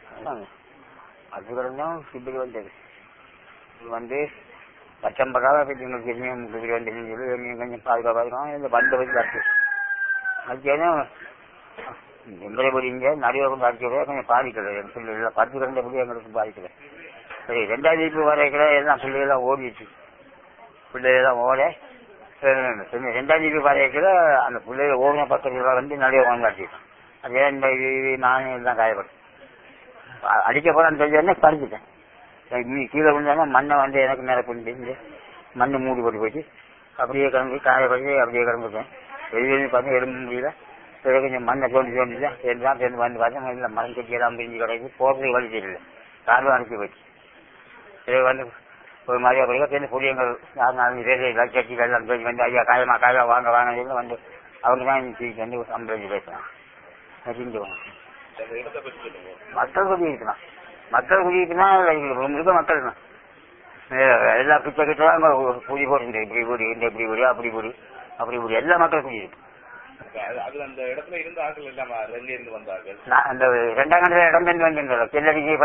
அதுக்கப்புறம் தான் இப்படி வந்தது இது வந்து பச்சம்பக்காக எங்களுக்கு தெரியும் இப்படி வந்துச்சுன்னு சொல்லி எங்கேயும் கொஞ்சம் பாதுகாப்பாக இந்த பந்த வச்சு கட்டு அதுக்கேனா எங்களை புரிஞ்ச நடுவில் கொண்டு அடிச்சதே கொஞ்சம் பாதிக்கல என் பிள்ளைகள் பத்து ரெண்டு எங்களுக்கு பாதிக்கல சரி ரெண்டாவது வீட்டு வரைக்கிற எல்லாம் பிள்ளைகள்லாம் ஓடிச்சு பிள்ளைகள்லாம் ஓட சரி ரெண்டாவது வீட்டு வரைக்கிற அந்த பிள்ளைகள் ஓடின பக்கத்துல வந்து நடுவில் கொண்டு அடிச்சிட்டோம் அதே இந்த இது இது நானும் எல்லாம் காயப்பட்டேன் அ- அடிக்க போறான்னு தெரிஞ்சோடனே பறிச்சுட்டேன் சரி, நீ கீழே விழுந்தாங்க மண்ணை வந்து எனக்கு மேலே கொண்டு இருந்து மண்ணு மூடி போட்டு போச்சு அப்படியே கிளம்பி காயப்பட்டு அப்படியே கிளம்பிட்டேன் வெளியே பார்த்து எழும்ப முடியல சரி கொஞ்சம் மண்ணை தோண்டி தோண்டிதான் சேர்ந்து தான் சேர்ந்து வந்து பார்த்தா இல்லை மரம் கட்டி எல்லாம் பிரிஞ்சு கிடக்கு போகிறதுக்கு வழி தெரியல காரும் அனுப்பி போச்சு சரி வந்து ஒரு மாதிரி அப்படியே சேர்ந்து புரியங்கள் யார் நாலு பேர் லட்சத்தி எல்லாம் பேசி வந்து ஐயா காயமா காயா வாங்க வாங்க சொல்லி வந்து அவங்க தான் தூக்கி வந்து அம்பளஞ்சு பேசுறான் தெரிஞ்சுக்கோங்க அந்த இடத்தை பற்றி சொல்லுங்க மக்கள் குடியிருக்கலாம் மக்கள் குடியிருக்குன்னா இருக்க மக்கள் தான் எல்லா பிச்சை கிட்ட புடி போட்டு இப்படி புடி இந்த இப்படி புடி அப்படி புடி அப்படி புடி எல்லா மக்கள் குடியிருக்கு அப்ப அது அது அந்த இடத்துல இருந்த ஆட்கள் இல்லாம எங்க இருந்து வந்தார்கள் நான் அந்த ரெண்டாம் கண்டத்தில் இடம் பெண் வந்திருந்தோம் செல்லடிக்கு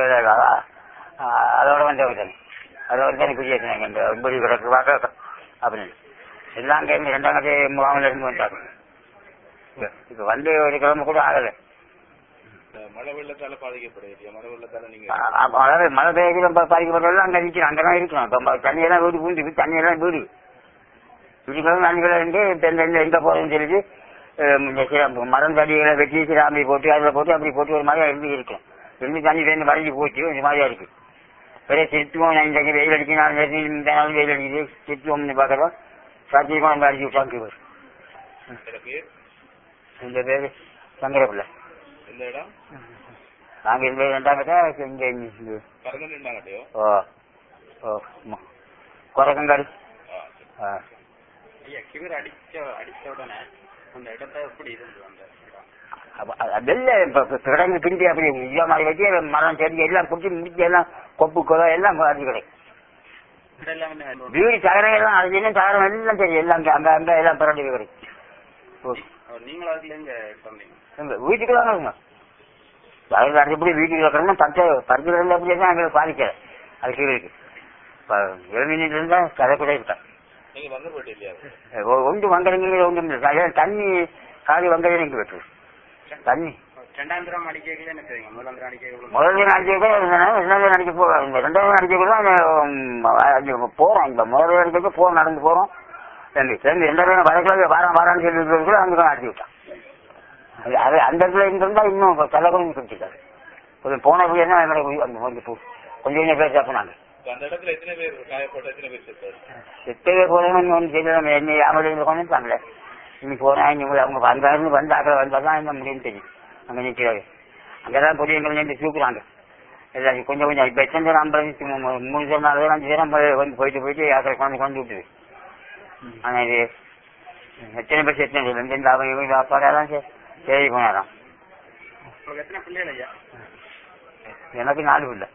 அதோட வந்தவர் தானே அதோட தானே குடியேற்றினாங்க இந்த ஒன்பது கிடக்கு வாக்க அப்படின்னு எல்லாம் அங்கே இருந்து ரெண்டாம் கட்டி முகாமில் இருந்து வந்தாங்க இப்போ வந்து ஒரு கிழமை கூட ஆகலை இந்த மழை வெள்ளத்தால பாதிக்கப்படுது மழை வெள்ளத்தால நீங்க அதாவது மழை பெய்யுது ரொம்ப பாதிக்கப்பட்டவர்கள் அங்கே நிற்கிறோம் அங்கே தான் இருக்கிறோம் இப்போ தண்ணியெல்லாம் வீடு பூந்து தண்ணியெல்லாம் வீடு இதுக்கெல்லாம் அன்னைக்கு இருந்து இப்போ இந்த இந்த எங்கே போகிறோம்னு சொல்லிட்டு அஹ், இந்த சில மரம் தடிகளை வெட்டி சிராம்பி போட்டு அதில் போட்டு அப்படி போட்டு ஒரு மாதிரியா இருந்து இருக்கும் இருந்து தண்ணி சேர்ந்து வரைஞ்சி போச்சு இந்த மாதிரியா இருக்கு பெரிய திருத்துவோம் நான் இந்த வெயில் அடிச்சு நாலு நேரத்தில் இந்த நாள் வெயில் அடிக்குது திருத்துவோம்னு பார்க்குறோம் சாத்தியமாக நம்ம அடிச்சு விட்டாங்க எனக்கு இந்த பேர் சங்கரப்பிள்ளை இந்த இடம் நாங்கள் இந்த ரெண்டாம் கட்டா இங்கே இங்கே கறந்து நின்றாங்கட்டையோ ஓ ஓ ம- கொரக்கங்காடு ஆ ஐயா கிவர் அடிச்ச அடிச்ச உடனே அந்த இடத்த எப்படி இருந்தது அந்த இடம் அப்ப அ- அதெல்ல இப்ப இப்ப கிடங்கு பிண்டி அப்படி இந்த மாதிரி வச்சு மரம் செடி எல்லாம் பிடிச்சி முடிச்சு எல்லாம் கொப்பு குறை எல்லாம் அது கிடைக்கும் இடம் எல்லாமே வீடு தகரம் எல்லாம் அது என்ன தகரம் எல்லாம் சரி எல்லாம் அங்க அங்க அங்க எல்லாம் பிறண்டு கிடைக்கும் ஓ, நீங்களும் அதுல இருந்து வந்தீங்க எங்க வீட்டுக்குலாம் இருக்குங்க அது அடுத்தபடி வீட்டுக்கு வைக்கணும்னா பச்சை பறிச்சு கிடந்து அப்படியே தான் எங்களுக்கு பாதிக்கல அது கீழே இருக்கு இப்போ இளநீர் இருந்தா கதை கூட இருக்கா நீங்க வந்து போயிட்டு இல்லையா ஒன்று வங்கடைங்க ஒன்றும் இல்லை அதாவது தண்ணி காலி வங்கடைங்க இங்கே வெட்டுது தண்ணி ரெண்டாம் தரம் அடிக்கல என்ன தெரியுங்க முதலாம் தரம் அடிக்க முதல்ல நடிக்க ரெண்டாவது நடிக்க போறோம் இந்த ரெண்டாவது நடிக்க கூட தான் போறோம் இந்த முதல்ல நடிக்க போறோம் நடந்து போறோம் சரி சரி ரெண்டாவது வரக்குள்ள வாரம் வாரான்னு சொல்லி கூட அங்கே அடிச்சு விட்டான் அது அது அந்த இடத்துல இருந்திருந்தா இன்னும் தலை கொஞ்சம் பிடிச்சிருக்காரு கொஞ்சம் போன போய் என்ன அந்த கொஞ்சம் பூ கொஞ்சம் கொஞ்சம் பேர் சாப்பினாங்க இப்ப அந்த இடத்துல எத்தனை பேர் காயப்பட்ட எத்தனை பேர் செத்தாரு எத்தனை போகணும்னு ஒன்று செய்யல நம்ம என்ன யாமலையில் கொண்டு இன்னைக்கு போனா இங்க அவங்க வந்தாருன்னு வந்து அக்கறை வந்தால் தான் என்ன முடியும்னு தெரியும் அங்கே நிற்கிறாரு அங்கதான் பொடியங்கள் நின்று தூக்குறாங்க எல்லாரும் கொஞ்சம் கொஞ்சம் இப்போ எத்தனை ஐம்பது மூணு பேர் நாலு பேர் அஞ்சு பேரும் வந்து போயிட்டு போயிட்டு யாத்திரை கொண்டு கொண்டு விட்டுது ஆனால் இது எத்தனை பேர் எத்தனை பேர் ரெண்டு இந்த அவங்க இவங்க அப்பாடாதான் சரி போனாராம் உங்களுக்கு எத்தனை பிள்ளைகள் ஐயா எனக்கு நாலு பிள்ளை